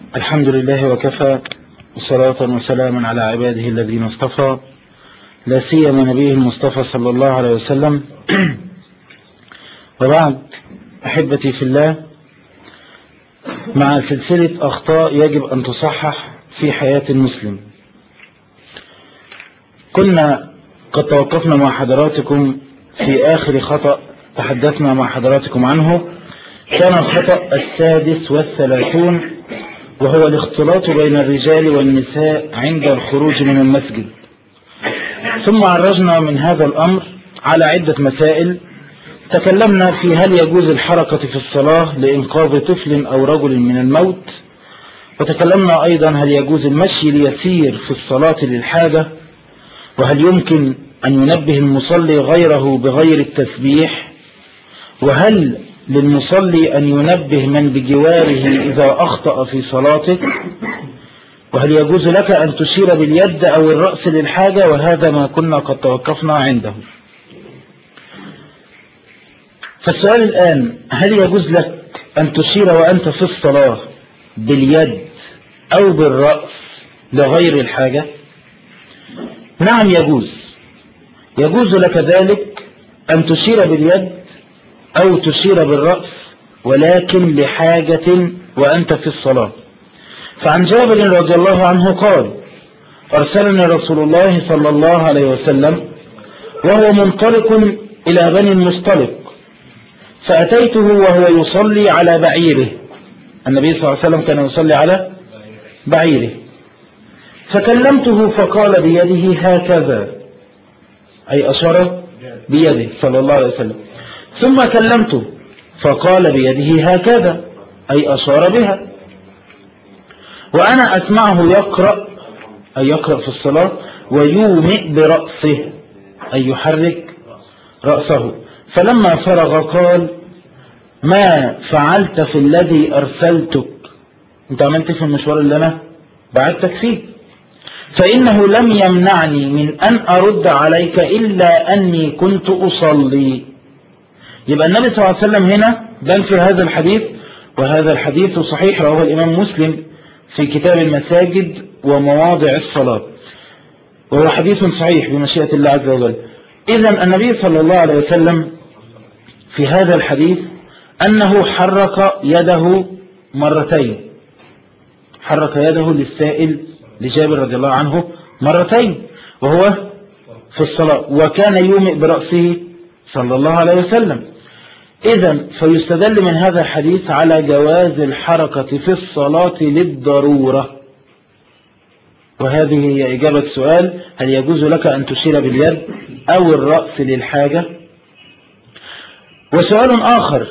الحمد لله وكفى وصلاة وسلاما على عباده الذين اصطفى لا سيما نبيه المصطفى صلى الله عليه وسلم وبعد أحبتي في الله مع سلسلة أخطاء يجب أن تصحح في حياة المسلم كنا قد توقفنا مع حضراتكم في آخر خطأ تحدثنا مع حضراتكم عنه كان الخطأ السادس والثلاثون وهو الاختلاط بين الرجال والنساء عند الخروج من المسجد ثم عرجنا من هذا الأمر على عدة مسائل تكلمنا في هل يجوز الحركة في الصلاة لإنقاذ طفل أو رجل من الموت وتكلمنا أيضا هل يجوز المشي ليسير في الصلاة للحاجة وهل يمكن أن ينبه المصلي غيره بغير التسبيح وهل للمصلي أن ينبه من بجواره إذا أخطأ في صلاته وهل يجوز لك أن تشير باليد أو الرأس للحاجة وهذا ما كنا قد توقفنا عنده فالسؤال الآن هل يجوز لك أن تشير وأنت في الصلاة باليد أو بالرأس لغير الحاجة نعم يجوز يجوز لك ذلك أن تشير باليد أو تشير بالرأس ولكن لحاجة وأنت في الصلاة فعن جابر رضي الله عنه قال أرسلني رسول الله صلى الله عليه وسلم وهو منطلق إلى بني المصطلق فأتيته وهو يصلي على بعيره النبي صلى الله عليه وسلم كان يصلي على بعيره فكلمته فقال بيده هكذا أي أشار بيده صلى الله عليه وسلم ثم كلمته فقال بيده هكذا أي أشار بها وأنا أسمعه يقرأ أي يقرأ في الصلاة ويومئ برأسه أي يحرك رأسه فلما فرغ قال ما فعلت في الذي أرسلتك انت عملت في المشوار اللي أنا بعدتك فيه فإنه لم يمنعني من أن أرد عليك إلا أني كنت أصلي يبقى النبي صلى الله عليه وسلم هنا بل في هذا الحديث وهذا الحديث صحيح رواه الإمام مسلم في كتاب المساجد ومواضع الصلاة وهو حديث صحيح بمشيئة الله عز وجل إذا النبي صلى الله عليه وسلم في هذا الحديث أنه حرك يده مرتين حرك يده للسائل لجابر رضي الله عنه مرتين وهو في الصلاة وكان يومئ برأسه صلى الله عليه وسلم إذا فيستدل من هذا الحديث على جواز الحركة في الصلاة للضرورة وهذه هي إجابة سؤال هل يجوز لك أن تشير باليد أو الرأس للحاجة وسؤال آخر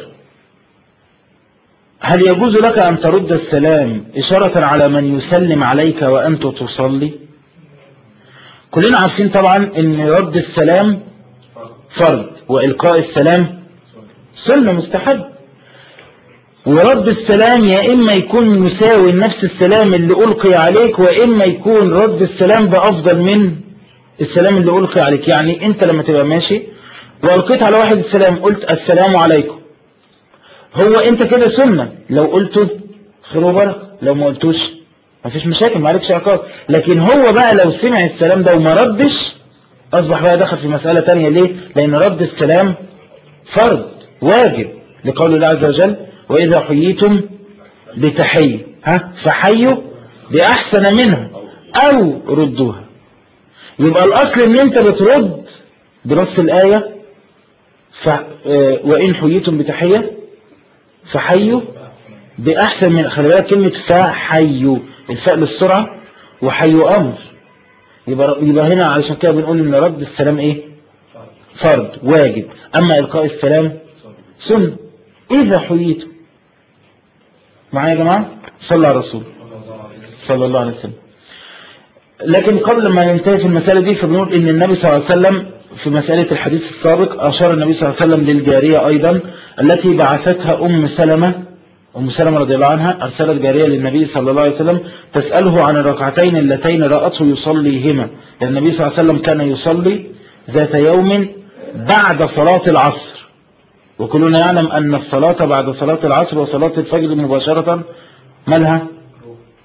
هل يجوز لك أن ترد السلام إشارة على من يسلم عليك وأنت تصلي كلنا عارفين طبعا أن رد السلام فرض وإلقاء السلام سنة مستحب ورد السلام يا إما يكون مساوي نفس السلام اللي ألقي عليك وإما يكون رد السلام بأفضل من السلام اللي ألقي عليك يعني أنت لما تبقى ماشي وألقيت على واحد السلام قلت السلام عليكم هو أنت كده سنة لو قلته خير وبركة لو ما قلتوش مفيش مشاكل ما عليكش عقاب لكن هو بقى لو سمع السلام ده وما ردش أصبح بقى دخل في مسألة تانية ليه لأن رد السلام فرض واجب لقول الله عز وجل وإذا حييتم بتحية ها فحيوا بأحسن منها أو ردوها يبقى الأصل إن أنت بترد بنص الآية ف... وإن حييتم بتحية فحيوا بأحسن من خلي بالك كلمة فحيوا الفاء للسرعة وحيوا أمر يبقى, يبقى هنا علشان كده بنقول إن رد السلام إيه فرض واجب أما إلقاء السلام سنة إذا حييتم معايا يا جماعة صلى على الرسول صلى الله عليه وسلم لكن قبل ما ننتهي في المسألة دي فبنقول إن النبي صلى الله عليه وسلم في مسألة الحديث السابق أشار النبي صلى الله عليه وسلم للجارية أيضا التي بعثتها أم سلمة أم سلمة رضي الله عنها أرسلت جارية للنبي صلى الله عليه وسلم تسأله عن الركعتين اللتين رأته يصليهما لأن النبي صلى الله عليه وسلم كان يصلي ذات يوم بعد صلاة العصر وكلنا يعلم أن الصلاة بعد صلاة العصر وصلاة الفجر مباشرة مالها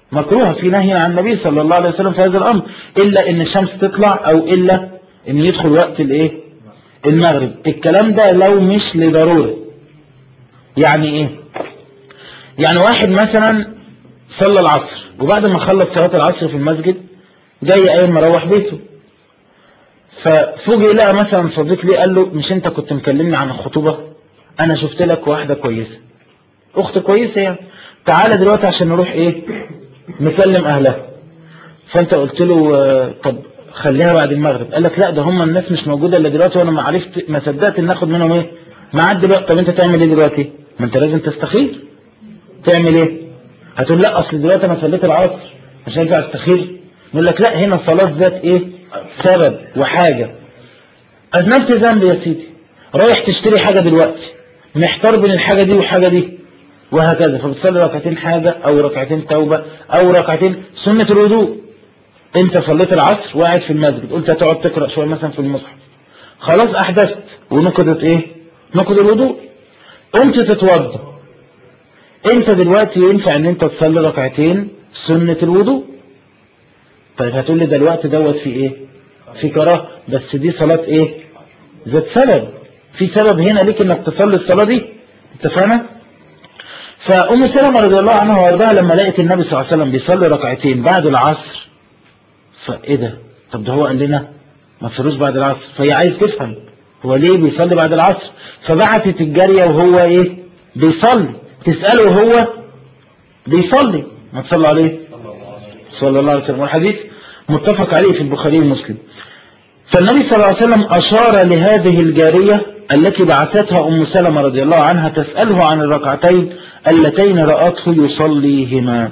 مكروهة في نهي عن النبي صلى الله عليه وسلم في هذا الأمر إلا إن الشمس تطلع أو إلا إن يدخل وقت الإيه المغرب الكلام ده لو مش لضرورة يعني إيه يعني واحد مثلا صلى العصر وبعد ما خلص صلاة العصر في المسجد جاي قايم مروح بيته ففوجئ لقى مثلا صديق ليه قال له مش انت كنت مكلمني عن الخطوبة انا شفت لك واحدة كويسة اخت كويسة يعني تعالى دلوقتي عشان نروح ايه نكلم اهلها فانت قلت له آه، طب خليها بعد المغرب قال لك لا ده هم الناس مش موجودة الا دلوقتي وانا ما عرفت ما صدقت ان ناخد منهم ايه ميعاد دلوقتي طب انت تعمل ايه دلوقتي ما انت لازم تستخير تعمل ايه هتقول لا اصل دلوقتي انا صليت العصر مش هينفع استخير يقول لك لا هنا الصلاة ذات ايه سبب وحاجة اذنبت ذنب يا سيدي رايح تشتري حاجة دلوقتي محتار بين الحاجة دي والحاجة دي وهكذا فبتصلي ركعتين حاجة او ركعتين توبة او ركعتين سنة الوضوء انت صليت العصر وقاعد في المسجد قلت هتقعد تقرأ شوية مثلا في المصحف خلاص احدثت ونقضت ايه نقض الوضوء قمت تتوضا انت دلوقتي ينفع ان انت تصلي ركعتين سنة الوضوء طيب هتقول لي ده الوقت دوت في ايه في كراهه بس دي صلاة ايه ذات سبب في سبب هنا ليك انك تصلي الصلاة دي اتفقنا فأم سلمة رضي الله عنها وارضاها لما لقيت النبي صلى الله عليه وسلم بيصلي ركعتين بعد العصر فايه ده طب ده هو قال لنا ما تصلوش بعد العصر فهي عايز تفهم هو ليه بيصلي بعد العصر فبعتت الجارية وهو ايه بيصلي تسأله وهو بيصلي ما تصلي عليه صلى الله عليه وسلم والحديث متفق عليه في البخاري ومسلم فالنبي صلى الله عليه وسلم أشار لهذه الجارية التي بعثتها أم سلمة رضي الله عنها تسأله عن الركعتين اللتين رأته يصليهما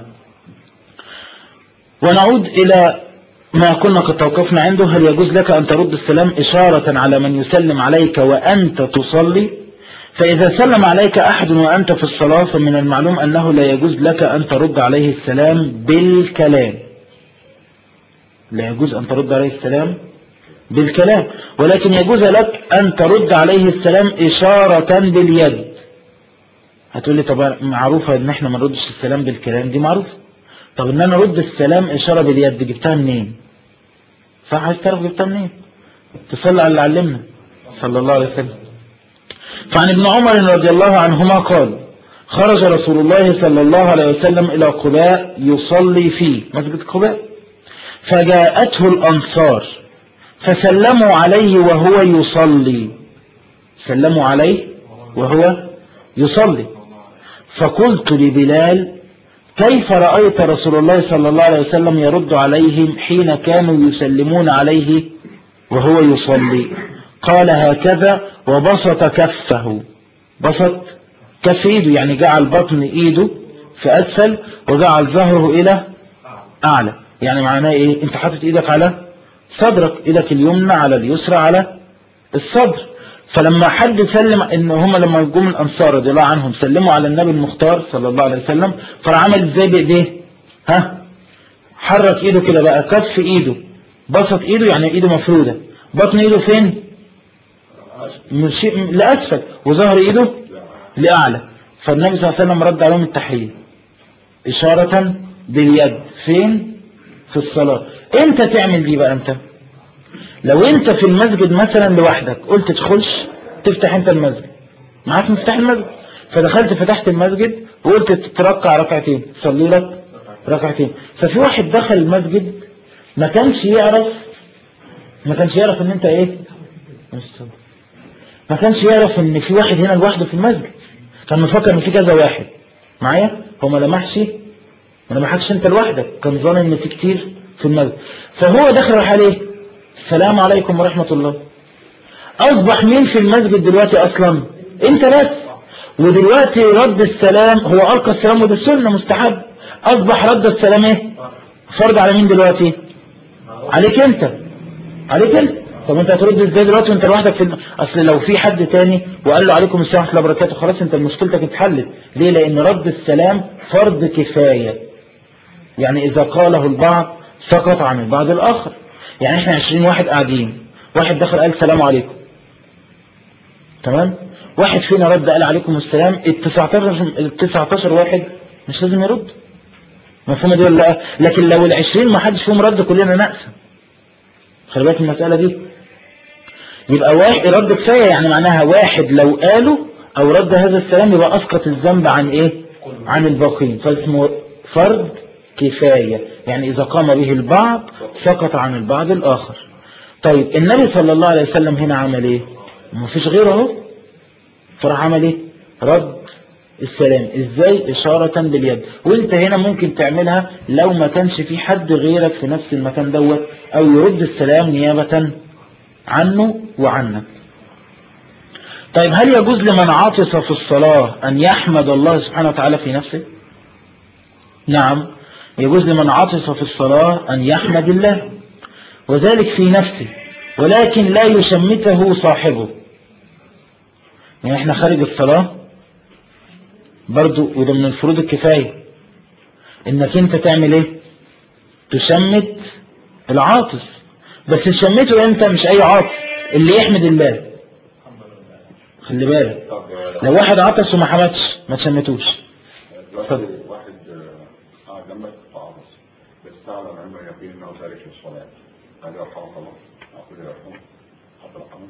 ونعود إلى ما كنا قد توقفنا عنده هل يجوز لك أن ترد السلام إشارة على من يسلم عليك وأنت تصلي فإذا سلم عليك أحد وأنت في الصلاة فمن المعلوم أنه لا يجوز لك أن ترد عليه السلام بالكلام لا يجوز أن ترد عليه السلام بالكلام ولكن يجوز لك أن ترد عليه السلام إشارة باليد هتقول لي طب معروفة ان احنا ما نردش السلام بالكلام دي معروفة طب ان انا ارد السلام اشارة باليد جبتها منين صح عايز تعرف جبتها منين تصلي على اللي علمنا صلى الله عليه وسلم فعن ابن عمر رضي الله عنهما قال خرج رسول الله صلى الله عليه وسلم إلى قباء يصلي فيه مسجد قباء فجاءته الأنصار فسلموا عليه وهو يصلي سلموا عليه وهو يصلي فقلت لبلال كيف رأيت رسول الله صلى الله عليه وسلم يرد عليهم حين كانوا يسلمون عليه وهو يصلي قال هكذا وبسط كفه بسط كف ايده يعني جعل بطن ايده في اسفل وجعل ظهره الى اعلى يعني معناه ايه انت حاطط ايدك على صدرك ايدك اليمنى على اليسرى على الصدر فلما حد سلم ان هم لما جم الانصار رضي الله عنهم سلموا على النبي المختار صلى الله عليه وسلم فراح عمل ازاي بايديه ها حرك ايده كده بقى كف ايده بسط ايده يعني ايده مفروده بطن ايده فين من شيء لاسفل وظهر ايده لاعلى فالنبي صلى الله عليه وسلم رد عليهم التحيه اشاره باليد فين في الصلاه امتى تعمل دي بقى انت لو انت في المسجد مثلا لوحدك قلت تخش تفتح انت المسجد معاك مفتاح المسجد فدخلت فتحت المسجد وقلت تتركع ركعتين تصلي لك ركعتين ففي واحد دخل المسجد ما كانش يعرف ما كانش يعرف ان انت ايه ما كانش يعرف ان في واحد هنا لوحده في المسجد كان مفكر ان في كذا واحد معايا هو ما لمحش ما لمحكش انت لوحدك كان ظن ان في كتير في المسجد فهو دخل راح عليه السلام عليكم ورحمة الله أصبح مين في المسجد دلوقتي أصلا أنت بس ودلوقتي رد السلام هو ألقى السلام وده السنة مستحب أصبح رد السلام إيه فرض على مين دلوقتي عليك أنت عليك أنت طب أنت هترد إزاي دلوقتي وأنت لوحدك في الم... أصل لو في حد تاني وقال له عليكم السلام ورحمة الله وبركاته خلاص أنت مشكلتك اتحلت ليه لأن رد السلام فرض كفاية يعني إذا قاله البعض سقط عن البعض الآخر يعني احنا 20 واحد قاعدين واحد دخل قال السلام عليكم تمام واحد فينا رد قال عليكم السلام ال 19 ال 19 واحد مش لازم يرد مفهوم دي ولا لا لكن لو العشرين ما حدش فيهم رد كلنا نقسم خلي بالك من المسألة دي يبقى واحد رد كفاية يعني معناها واحد لو قالوا او رد هذا السلام يبقى اسقط الذنب عن ايه عن الباقين فاسمه فرض كفاية يعني اذا قام به البعض سقط عن البعض الاخر طيب النبي صلى الله عليه وسلم هنا عمل ايه ما فيش غيره اهو فراح عمل ايه رد السلام ازاي اشارة باليد وانت هنا ممكن تعملها لو ما كانش في حد غيرك في نفس المكان دوت او يرد السلام نيابة عنه وعنك طيب هل يجوز لمن عطس في الصلاة أن يحمد الله سبحانه وتعالى في نفسه نعم يجوز لمن عطس في الصلاة أن يحمد الله وذلك في نفسه ولكن لا يشمته صاحبه يعني احنا خارج الصلاة برضو وده من الفروض الكفاية انك انت تعمل ايه تشمت العاطس بس تشمته انت مش اي عاطس اللي يحمد الله خلي بالك لو واحد عطس وما حمدش ما تشمتوش دلوقتي واحد آه، قاعد جنبك في عرس بس تعلم علم اليقين انه تارك للصلاه هل يرحمك الله؟ اقول يرحمك حتى رحمك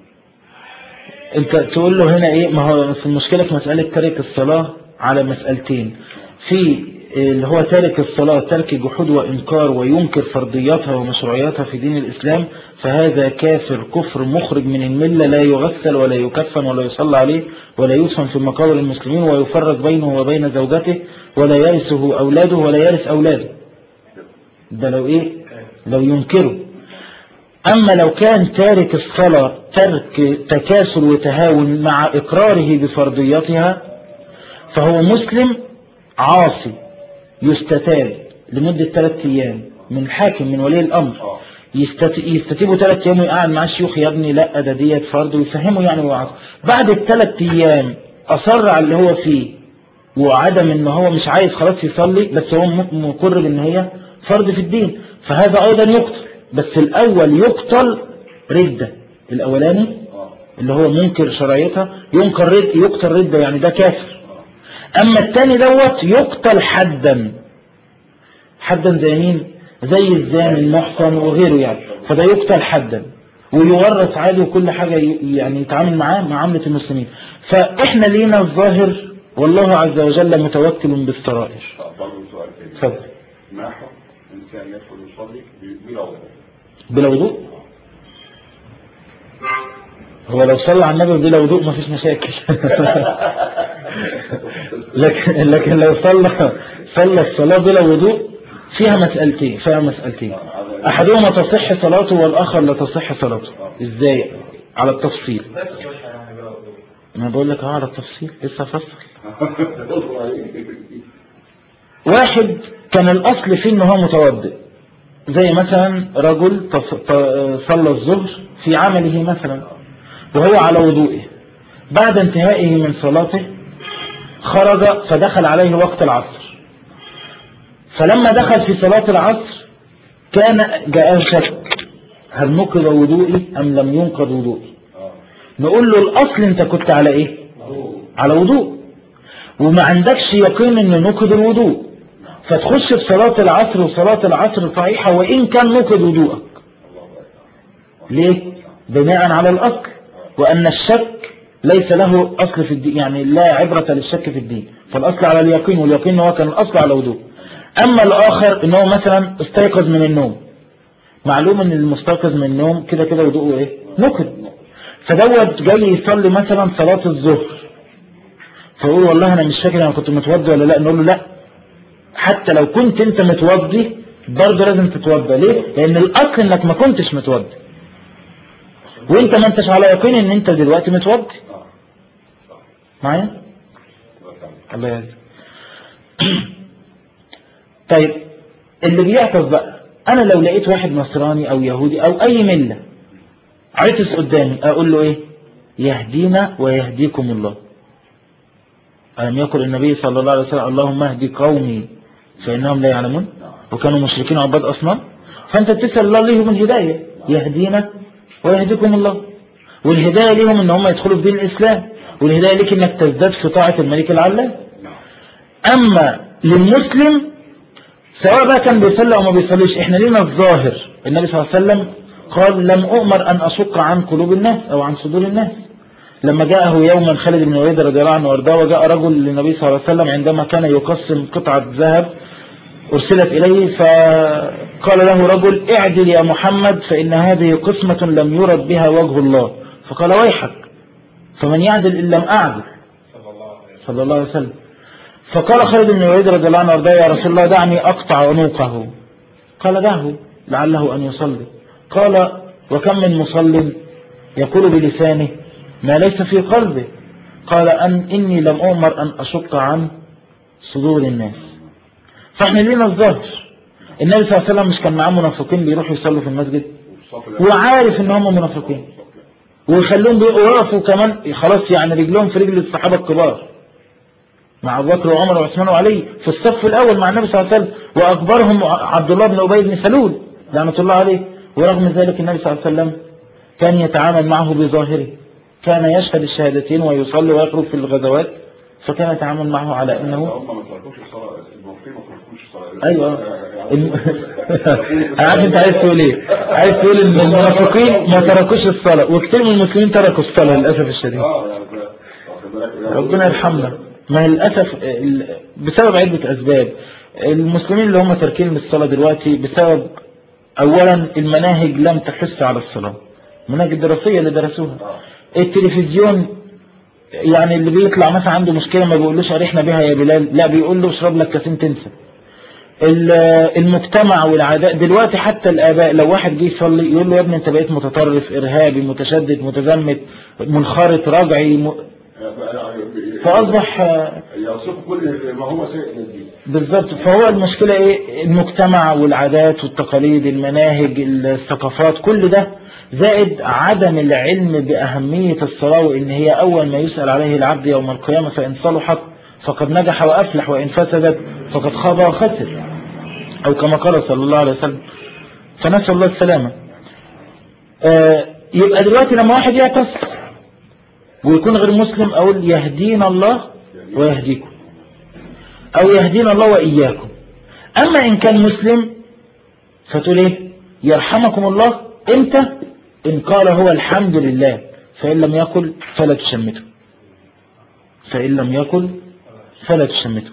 انت تقول له هنا ايه ما هو في المشكلة في مسألة تارك الصلاة على مسألتين في اللي هو تارك الصلاة ترك جحود وإنكار وينكر فرضياتها ومشروعياتها في دين الإسلام فهذا كافر كفر مخرج من الملة لا يغسل ولا يكفن ولا يصلى عليه ولا يدفن في مقابر المسلمين ويفرق بينه وبين زوجته ولا يرثه أولاده ولا يرث أولاده ده لو إيه لو ينكره أما لو كان تارك الصلاة ترك تكاسل وتهاون مع إقراره بفرضياتها فهو مسلم عاصي يستتاب لمدة ثلاثة أيام من حاكم من ولي الأمر يستت... يستتيبوا ثلاثة أيام ويقعد مع الشيوخ يا ابني لا ده ديت فرض ويفهمه يعني هو عاصي بعد الثلاث أيام أصر على اللي هو فيه وعدم ان هو مش عايز خلاص يصلي بس هو م- مقر بان هي فرض في الدين فهذا ايضا يقتل بس الاول يقتل ردة الاولاني اللي هو منكر شرعيتها ينكر رد يقتل ردة يعني ده كافر اما الثاني دوت يقتل حدا حدا زي مين زي الزاني المحصن وغيره يعني فده يقتل حدا ويورث عادي وكل حاجة ي- يعني يتعامل معاه معاملة المسلمين فاحنا لينا الظاهر والله عز وجل متوكل بالسرائر برضه سؤال تاني اتفضل ما حكم انسان يدخل يصلي ب- بلا وضوء بلا وضوء هو لو صلى على النبي بلا وضوء مفيش مشاكل لكن لكن لو صلى صلى الصلاة بلا وضوء فيها مسألتين فيها مسألتين أحدهما تصح صلاته والآخر لا تصح صلاته إزاي على التفصيل أنا بقول لك أهو على التفصيل لسه فصل واحد كان الأصل فيه إن هو متوضئ زي مثلا رجل تص- ط- صلى الظهر في عمله مثلا وهو على وضوئه بعد انتهائه من صلاته خرج فدخل عليه وقت العصر فلما دخل في صلاة العصر كان جاء شك هل نقض وضوئي أم لم ينقض وضوئي نقول له الأصل أنت كنت على إيه على وضوء وما عندكش يقين أن نقض الوضوء فتخش في صلاة العصر وصلاة العصر صحيحة وإن كان نقض وضوءك ليه بناء على الأصل وأن الشك ليس له أصل في الدين يعني لا عبرة للشك في الدين فالأصل على اليقين واليقين هو كان الأصل على وضوء أما الآخر إنه مثلا استيقظ من النوم معلوم ان المستيقظ من النوم كده كده وضوءه ايه نقد فدوت جاي يصلي مثلا صلاة الظهر فيقول والله انا مش فاكر انا كنت متوضي ولا لا نقول له لا حتى لو كنت انت متوضي برضه لازم تتوضى ليه لان الاصل انك ما كنتش متوضي وانت ما انتش على يقين ان انت دلوقتي متوضي معايا الله يهديك طيب اللي بيعطف بقى انا لو لقيت واحد نصراني او يهودي او اي ملة عطس قدامي اقول له ايه يهدينا ويهديكم الله ألم يقل النبي صلى الله عليه وسلم اللهم اهدي قومي فإنهم لا يعلمون وكانوا مشركين عباد أصنام فأنت تسأل الله ليهم الهداية يهدينا ويهديكم الله والهداية ليهم ان هم يدخلوا في دين الإسلام والهداية ليك انك تزداد في طاعة الملك العلام أما للمسلم سواء بقى كان بيصلي او ما بيصليش احنا لينا الظاهر النبي صلى الله عليه وسلم قال لم أؤمر أن أشق عن قلوب الناس أو عن صدور الناس لما جاءه يوما خالد بن الوليد رضي الله عنه وارضاه وجاء رجل للنبي صلى الله عليه وسلم عندما كان يقسم قطعة ذهب أرسلت إليه فقال له رجل اعدل يا محمد فإن هذه قسمة لم يرد بها وجه الله فقال ويحك فمن يعدل إن لم أعدل صلى الله عليه وسلم فقال خالد بن الوليد رضي الله عنه وارضاه يا رسول الله دعني أقطع عنقه قال دعه لعله أن يصلي قال وكم من مصل يقول بلسانه ما ليس في قلبه قال أن إني لم أؤمر أن أشق عن صدور الناس فاحنا لينا الظاهر النبي صلى الله عليه وسلم مش كان معاه منافقين بيروحوا يصلوا في المسجد والصف الأول. وعارف ان هم منافقين ويخلوهم بيقفوا كمان خلاص يعني رجلهم في رجل الصحابة الكبار مع أبو بكر وعمر وعثمان وعلي في الصف الأول مع النبي صلى الله عليه وسلم وأكبرهم عبد الله بن أبي بن سلول لعنة الله عليه ورغم ذلك النبي صلى الله عليه وسلم كان يتعامل معه بظاهره كان يشهد الشهادتين ويصلي ويخرج في الغزوات فكان يتعامل معه على أنه هم ما تركوش الصلاة الموقفين ما تركوش الصلاة ايوه يعني الم... انا عارف انت عايز تقول ايه عايز تقول ان المنافقين ما تركوش الصلاة وكتير من المسلمين تركوا الصلاة للأسف الشديد اه يعني ده- واخد بالك؟ يعني ربنا يرحمنا ما هي للأسف ال- بسبب عدة أسباب المسلمين اللي هم تاركين الصلاة دلوقتي بسبب أولا المناهج لم تحث على الصلاة المناهج الدراسية اللي درسوها التلفزيون يعني اللي بيطلع مثلا عنده مشكلة ما بيقولوش أريحنا بها يا بلال لا بيقول له اشرب لك كاسين تنسى ال- المجتمع والعادات دلوقتي حتى الآباء لو واحد جه يصلي يقول له يا ابني انت بقيت متطرف إرهابي متشدد متزمت منخرط رجعي م... فأصبح آه، يصف كل ما هو سيء من الدين بالظبط فهو المشكلة ايه المجتمع والعادات والتقاليد المناهج الثقافات كل ده زائد عدم العلم بأهمية الصلاة وإن هي أول ما يسأل عليه العبد يوم القيامة فإن صلحت فقد نجح وأفلح وإن فسدت فقد خاب وخسر أو كما قال صلى الله عليه وسلم فنسأل الله السلامة آه يبقى دلوقتي لما واحد يعتص ويكون غير مسلم أقول يهدينا الله ويهديكم أو يهدينا الله وإياكم أما إن كان مسلم فتقول إيه يرحمكم الله إمتى إن قال هو الحمد لله فإن لم يقل فلا تشمته فإن لم يقل فلا تشمته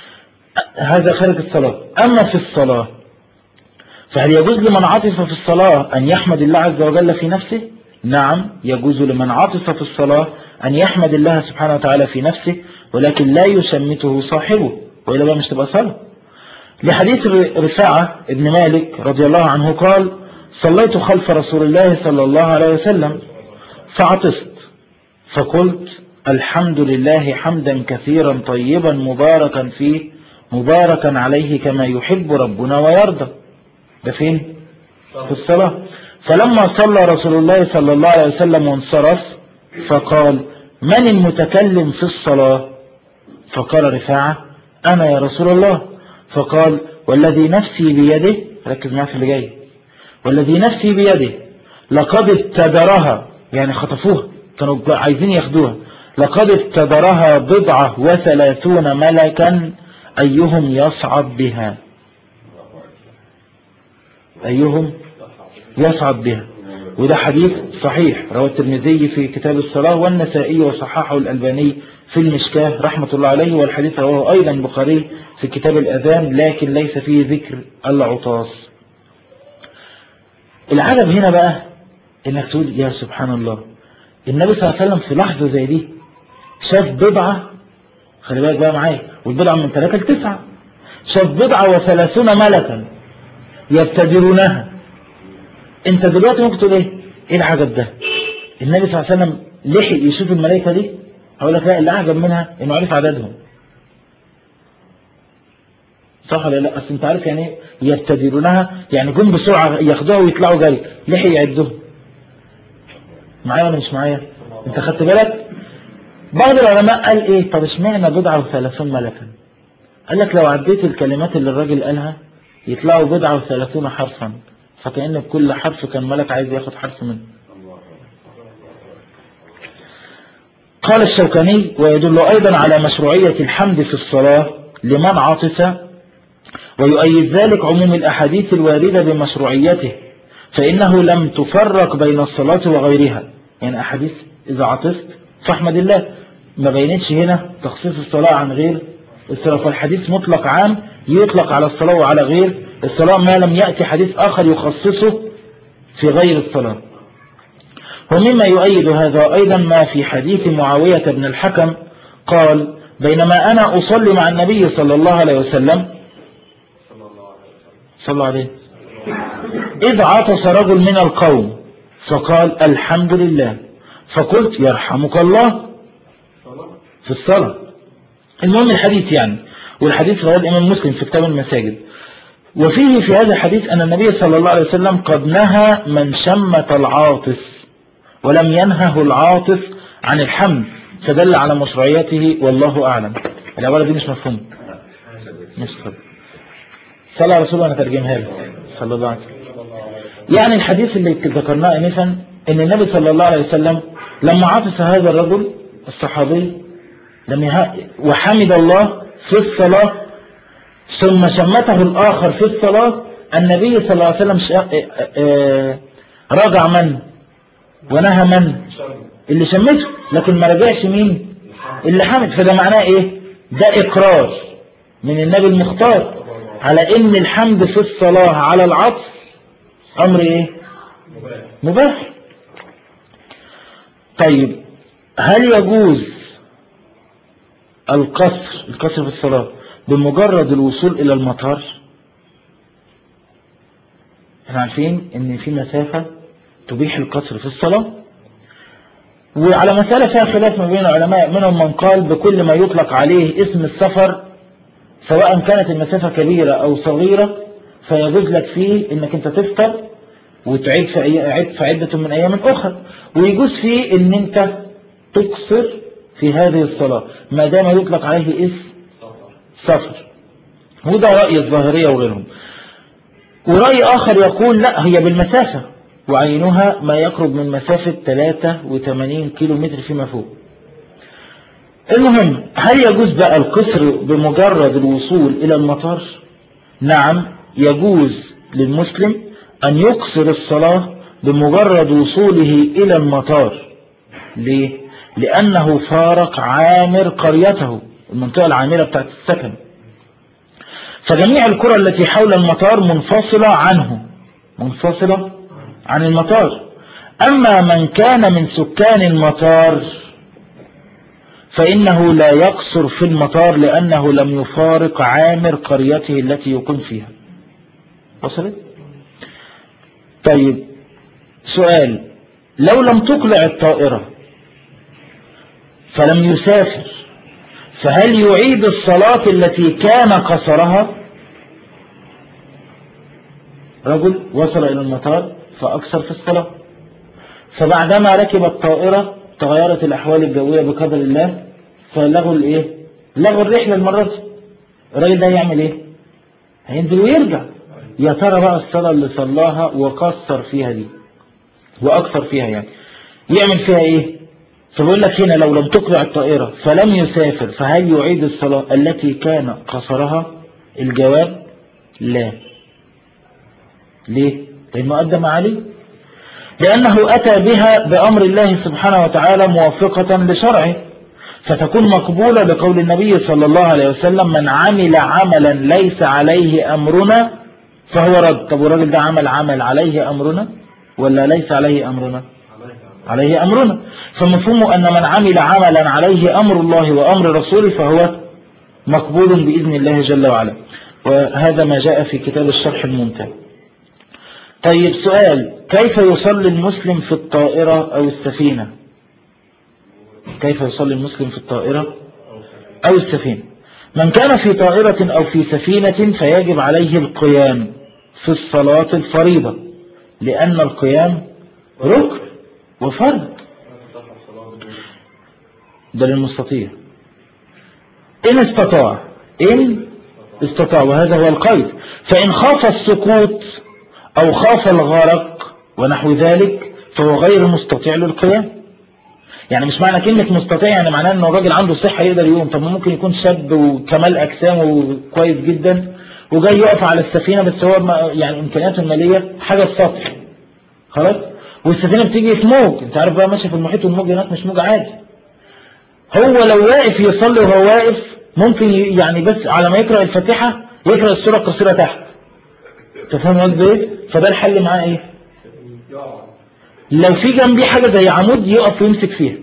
هذا خارج الصلاة أما في الصلاة فهل يجوز لمن عطف في الصلاة أن يحمد الله عز وجل في نفسه نعم يجوز لمن عطف في الصلاة أن يحمد الله سبحانه وتعالى في نفسه ولكن لا يشمته صاحبه وإلا بقى مش تبقى صلاة لحديث رفاعة ابن مالك رضي الله عنه قال صليت خلف رسول الله صلى الله عليه وسلم فعطست فقلت الحمد لله حمدا كثيرا طيبا مباركا فيه مباركا عليه كما يحب ربنا ويرضى ده فين في الصلاة فلما صلى رسول الله صلى الله عليه وسلم وانصرف فقال من المتكلم في الصلاة فقال رفاعة أنا يا رسول الله فقال والذي نفسي بيده ركز معايا في اللي جاي والذي نفسي بيده لقد ابتدرها يعني خطفوها كانوا عايزين ياخدوها لقد ابتدرها بضعة وثلاثون ملكا أيهم يصعد بها أيهم يصعد بها وده حديث صحيح رواه الترمذي في كتاب الصلاة والنسائي وصححه الألباني في المشكاه رحمة الله عليه والحديث رواه أيضا البخاري في كتاب الأذان لكن ليس فيه ذكر العطاس العجب هنا بقى انك تقول يا سبحان الله النبي صلى الله عليه وسلم في لحظة زي دي شاف بضعة خلي بالك بقى معايا والبضعة من ثلاثة لتسعة شاف بضعة وثلاثون ملكا يبتدرونها انت دلوقتي ممكن تقول ايه ايه العجب ده النبي صلى الله عليه وسلم لحق يشوف الملائكة دي اقول لك لا اللي اعجب منها انه عرف عددهم صح ولا لا اصل انت عارف يعني ايه يبتدرونها يعني جم بسرعة ياخدوها ويطلعوا جري لحق يعدهم معايا ولا مش معايا انت خدت بالك بعض العلماء قال ايه طب اشمعنى بضعة وثلاثون ملكا قال لك لو عديت الكلمات اللي الراجل قالها يطلعوا بضعة وثلاثون حرفا فكأن كل حرف كان ملك عايز ياخد حرف منه قال الشوكاني ويدل أيضا على مشروعية الحمد في الصلاة لمن عطف ويؤيد ذلك عموم الأحاديث الواردة بمشروعيته فإنه لم تفرق بين الصلاة وغيرها يعني أحاديث إذا عطست فاحمد الله ما بينتش هنا تخصيص الصلاة عن غير الصلاة فالحديث مطلق عام يطلق على الصلاة وعلى غير الصلاة ما لم يأتي حديث آخر يخصصه في غير الصلاة ومما يؤيد هذا أيضا ما في حديث معاوية بن الحكم قال بينما أنا أصلي مع النبي صلى الله عليه وسلم صلى الله عليه إذ عطس رجل من القوم فقال الحمد لله فقلت يرحمك الله في الصلاة المهم الحديث يعني والحديث رواه الإمام مسلم في كتاب المساجد وفيه في هذا الحديث أن النبي صلى الله عليه وسلم قد نهى من شمت العاطف ولم ينهه العاطف عن الحمد فدل على مشروعيته والله أعلم العبارة دي مش مفهومة مش مفهومة صلى على رسول الله ترجمها له صلى الله عليه وسلم يعني الحديث اللي ذكرناه انفا ان النبي صلى الله عليه وسلم لما عطس هذا الرجل الصحابي لم يه... وحمد الله في الصلاة ثم شمته الآخر في الصلاة النبي صلى الله عليه وسلم ش... راجع من ونهى من اللي شمته لكن ما رجعش مين اللي حمد فده معناه ايه ده اقرار من النبي المختار على ان الحمد في الصلاة على العطف امر ايه مباح طيب هل يجوز القصر القصر في الصلاة بمجرد الوصول الى المطار احنا عارفين ان في مسافة تبيح القصر في الصلاة وعلى مسألة فيها خلاف ما بين العلماء منهم من قال بكل ما يطلق عليه اسم السفر سواء كانت المسافة كبيرة أو صغيرة فيجوز لك فيه انك انت تفطر وتعيد في, أي... في عدة من أيام أخرى ويجوز فيه ان انت تقصر في هذه الصلاة ما دام يطلق عليه اسم سفر وده رأي الظاهرية وغيرهم ورأي آخر يقول لا هي بالمسافة وعينها ما يقرب من مسافة 83 كيلو متر فيما فوق المهم هل يجوز بقى القصر بمجرد الوصول إلى المطار نعم يجوز للمسلم أن يقصر الصلاة بمجرد وصوله إلى المطار ليه؟ لأنه فارق عامر قريته المنطقة العامرة بتاعت السكن فجميع القرى التي حول المطار منفصلة عنه منفصلة عن المطار أما من كان من سكان المطار فإنه لا يقصر في المطار لأنه لم يفارق عامر قريته التي يقيم فيها وصلت؟ طيب سؤال لو لم تقلع الطائرة فلم يسافر فهل يعيد الصلاة التي كان قصرها رجل وصل إلى المطار فأكثر في الصلاة فبعدما ركب الطائرة تغيرت الأحوال الجوية بقدر الله فلغوا الإيه لغوا الرحلة المرة دي الراجل ده يعمل إيه هينزل ويرجع يا ترى بقى الصلاة اللي صلاها وقصر فيها دي وأكثر فيها يعني يعمل فيها إيه فبقول لك هنا لو لم تقلع الطائرة فلم يسافر فهل يعيد الصلاة التي كان قصرها الجواب لا ليه لأنه قدم عليه لأنه أتى بها بأمر الله سبحانه وتعالى موافقة لشرعه فتكون مقبولة لقول النبي صلى الله عليه وسلم من عمل عملا ليس عليه أمرنا فهو رد طب والراجل ده عمل عمل عليه أمرنا ولا ليس عليه أمرنا عليه أمرنا فمفهوم أن من عمل عملا عليه أمر الله وأمر رسوله فهو مقبول بإذن الله جل وعلا وهذا ما جاء في كتاب الشرح الممتع طيب سؤال كيف يصلي المسلم في الطائرة أو السفينة كيف يصلي المسلم في الطائرة أو السفينة من كان في طائرة أو في سفينة فيجب عليه القيام في الصلاة الفريضة لأن القيام ركن وفرض ده للمستطيع إن استطاع إن استطاع وهذا هو القيد فإن خاف السقوط أو خاف الغرق ونحو ذلك فهو غير مستطيع للقيام يعني مش معنى كلمة مستطيع يعني معناه أنه الراجل عنده صحة يقدر يقوم طب ممكن يكون شاب وكمال أجسامه كويس جدا وجاي يقف على السفينة بس هو ما- يعني إمكانياته المالية حاجة في سطح خلاص والسفينة بتيجي في موج انت عارف بقى ماشي في المحيط والموج هناك مش موج عادي هو لو واقف يصلي وهو واقف ممكن ي- يعني بس على ما يقرأ الفاتحة يقرأ السورة القصيرة تحت انت فاهم قصدي ايه فده الحل معاه ايه لو في جنبيه حاجة زي عمود يقف ويمسك فيها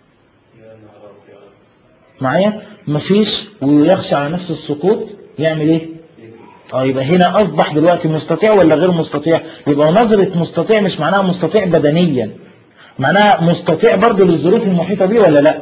معايا مفيش ويخشى على نفسه السقوط يعمل ايه اه يبقى هنا اصبح دلوقتي مستطيع ولا غير مستطيع يبقى نظرة مستطيع مش معناها مستطيع بدنيا معناها مستطيع برضه للظروف المحيطة بيه ولا لا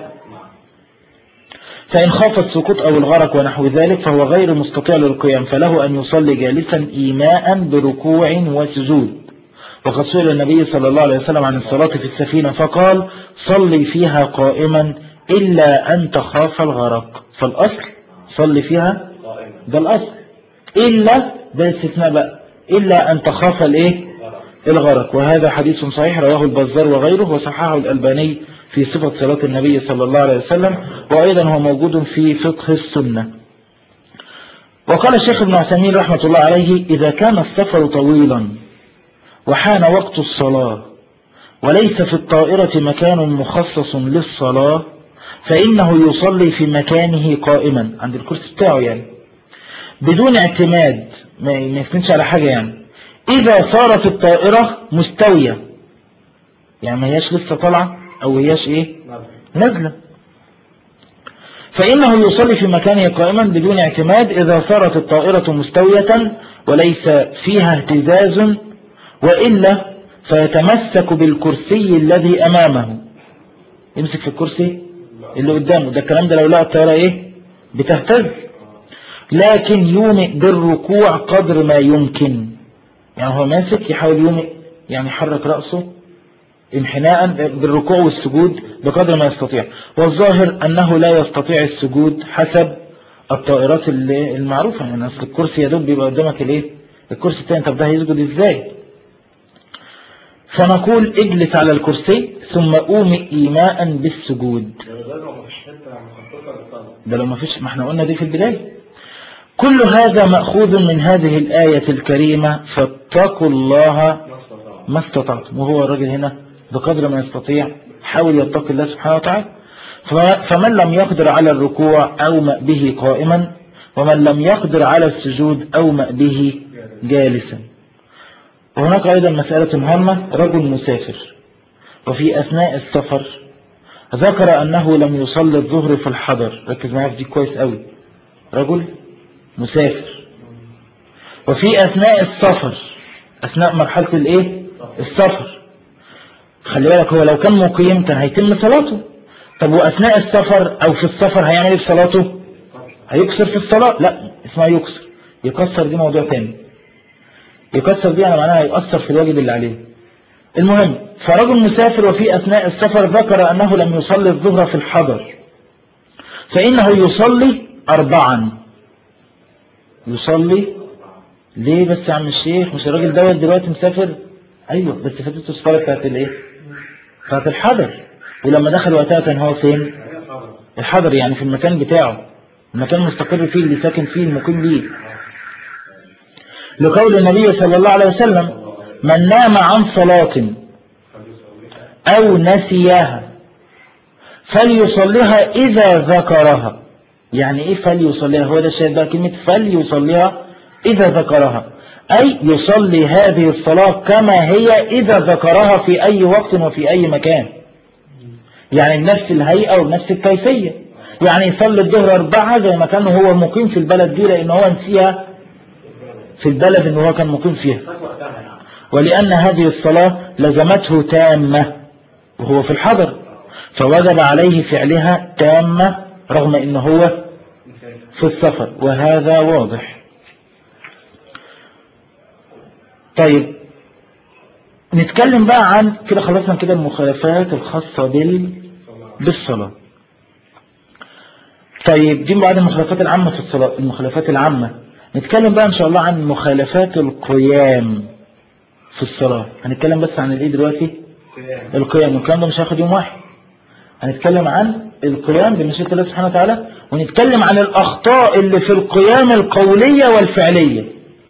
فإن خاف السقوط أو الغرق ونحو ذلك فهو غير مستطيع للقيام فله أن يصلي جالسا إيماء بركوع وسجود وقد سئل النبي صلى الله عليه وسلم عن الصلاة في السفينة فقال صلي فيها قائما إلا أن تخاف الغرق فالأصل صلي فيها ده الأصل إلا ده الاستثناء بقى إلا أن تخاف الإيه الغرق وهذا حديث صحيح رواه البزار وغيره وصححه الألباني في صفة صلاة النبي صلى الله عليه وسلم وأيضا هو موجود في فقه السنة وقال الشيخ ابن عثيمين رحمة الله عليه إذا كان السفر طويلا وحان وقت الصلاة وليس في الطائرة مكان مخصص للصلاة فإنه يصلي في مكانه قائما عند الكرسي بتاعه يعني بدون اعتماد ما ما يفهمش على حاجة يعني إذا صارت الطائرة مستوية يعني ما هياش لسه طالعة أو هياش إيه نازلة فإنه يصلي في مكانه قائما بدون اعتماد إذا صارت الطائرة مستوية وليس فيها اهتزاز وإلا فيتمسك بالكرسي الذي أمامه يمسك في الكرسي اللي قدامه ده الكلام ده لو لقى الطائرة إيه بتهتز لكن يومئ بالركوع قدر ما يمكن يعني هو ماسك يحاول يومئ يعني يحرك رأسه انحناء بالركوع والسجود بقدر ما يستطيع والظاهر أنه لا يستطيع السجود حسب الطائرات اللي- المعروفة يعني أصل الكرسي يا دوب بيبقى قدامك الايه الكرسي التاني طب ده هيسجد ازاي فنقول اجلس على الكرسي ثم قوم إيماء بالسجود ده لو ما فيش ما احنا قلنا دي في البداية كل هذا مأخوذ من هذه الآية الكريمة فاتقوا الله ما استطعتم وهو الراجل هنا بقدر ما يستطيع حاول يتقي الله سبحانه وتعالى ف- فمن لم يقدر على الركوع أومأ به قائما ومن لم يقدر على السجود أومأ به جالسا وهناك أيضا مسألة مهمة رجل مسافر وفي أثناء السفر ذكر أنه لم يصلي الظهر في الحضر ركز معايا في دي كويس قوي رجل مسافر وفي أثناء السفر أثناء مرحلة الإيه السفر خلي بالك هو لو كان مقيم كان هيتم صلاته طب وأثناء السفر أو في السفر هيعمل إيه في صلاته هيكسر في الصلاة لا اسمها يكسر يكسر دي موضوع تاني يكسر دي يعني معناها يؤثر في الواجب اللي عليه المهم فرجل مسافر وفي أثناء السفر ذكر أنه لم يصلي الظهر في الحضر فإنه يصلي أربعا يصلي ليه بس يا عم الشيخ مش الراجل دوت دلوقتي مسافر أيوة بس فاتته الصلاة بتاعت الإيه بتاعت الحضر ولما دخل وقتها كان هو فين الحضر يعني في المكان بتاعه المكان مستقر فيه اللي ساكن فيه المقيم ليه لقول النبي صلى الله عليه وسلم من نام عن صلاة أو نسيها فليصليها إذا ذكرها يعني إيه فليصليها هو ده الشيء بقى كلمة فليصليها إذا ذكرها أي يصلي هذه الصلاة كما هي إذا ذكرها في أي وقت وفي أي مكان يعني بنفس الهيئة وبنفس الكيفية يعني يصلي الظهر أربعة زي ما كان هو مقيم في البلد دي لأن هو نسيها في البلد اللي هو كان مقيم فيها ولأن هذه الصلاة لزمته تامة وهو في الحضر فوجب عليه فعلها تامة رغم ان هو في السفر وهذا واضح طيب نتكلم بقى عن كده خلصنا كده المخالفات الخاصة بال بالصلاة طيب دي بعد المخالفات العامة في الصلاة المخالفات العامة نتكلم بقى ان شاء الله عن مخالفات القيام في الصلاة هنتكلم بس عن الايه دلوقتي القيام والكلام ده مش هياخد يوم واحد هنتكلم عن القيام بمشيئة الله سبحانه وتعالى ونتكلم عن الأخطاء اللي في القيام القولية والفعلية